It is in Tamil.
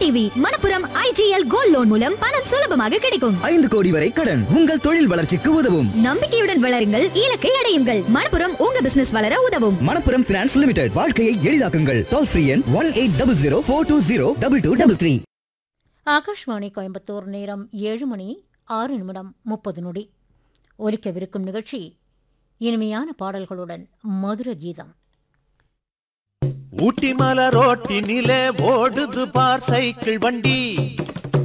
TV Manappuram IGL gold loan மூலம் பணம் சுலபமாக கிடைக்கும் ஐந்து கோடி வரை கடன் உங்கள் தொழில் வளர்ச்சிக்கு உதவும் நம்பிக்கையுடன் வளருங்கள் இலக்கை அடையுங்கள் மணப்புரம் உங்க பிசினஸ் வளர உதவும் மணப்புரம் பினான்ஸ் லிமிடெட் வாழ்க்கையை எளிதாக்குங்கள் டோல் ஃப்ரீ எண் one eight double zero four two zero double two double three Akashvani Coimbatore நேரம் ஏழு மணி ஆறு நிமிடம் முப்பது நொடி ஒலிக்கவிருக்கும் நிகழ்ச்சி இனிமையான பாடல்களுடன் மதுர கீதம் ஊட்டி மலை ரோட்டினிலே ஓடுது பார் சைக்கிள் வண்டி